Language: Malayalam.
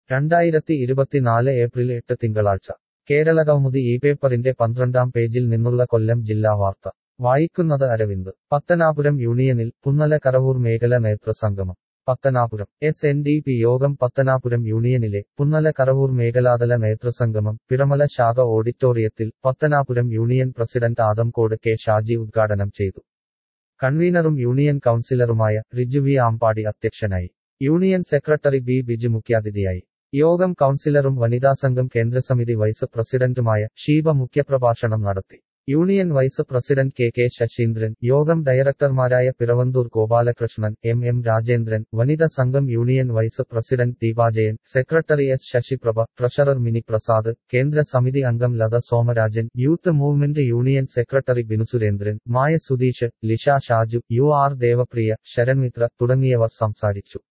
രണ്ടായിരത്തി ഇരുപത്തിനാല് ഏപ്രിൽ എട്ട് തിങ്കളാഴ്ച കേരളകൗമുദി ഈ പേപ്പറിന്റെ പന്ത്രണ്ടാം പേജിൽ നിന്നുള്ള കൊല്ലം ജില്ലാ വാർത്ത വായിക്കുന്നത് അരവിന്ദ് പത്തനാപുരം യൂണിയനിൽ പുന്നല കറവൂർ മേഖല നേതൃസംഗമം Pathanapuram S N D P യോഗം പത്തനാപുരം യൂണിയനിലെ പുന്നല കറവൂർ മേഖലാതല നേതൃസംഗമം പിറമല ശാഖ ഓഡിറ്റോറിയത്തിൽ Pathanapuram union president Adamkode K Shaji ഉദ്ഘാടനം ചെയ്തു കൺവീനറും യൂണിയൻ കൗൺസിലറുമായ റിജു വി ആമ്പാടി അധ്യക്ഷനായി യൂണിയൻ സെക്രട്ടറി ബി ബിജു മുഖ്യാതിഥിയായി യോഗം കൗൺസിലറും വനിതാസംഘം കേന്ദ്രസമിതി വൈസ് പ്രസിഡന്റുമായ ഷീബ മുഖ്യപ്രഭാഷണം നടത്തി union vice president K K Sasheendran യോഗം ഡയറക്ടർമാരായ പിറവന്തൂർ ഗോപാലകൃഷ്ണൻ എം എം രാജേന്ദ്രൻ വനിതാ സംഘം union vice president Deepajayan secretary S Sasiprabha treasurer Mini Prasad കേന്ദ്ര സമിതി അംഗം Latha Somarajan youth movement union secretary Binu Surendran Maya Sudheesh Lisha Shaju U R Devapriya Saranmithra തുടങ്ങിയവർ സംസാരിച്ചു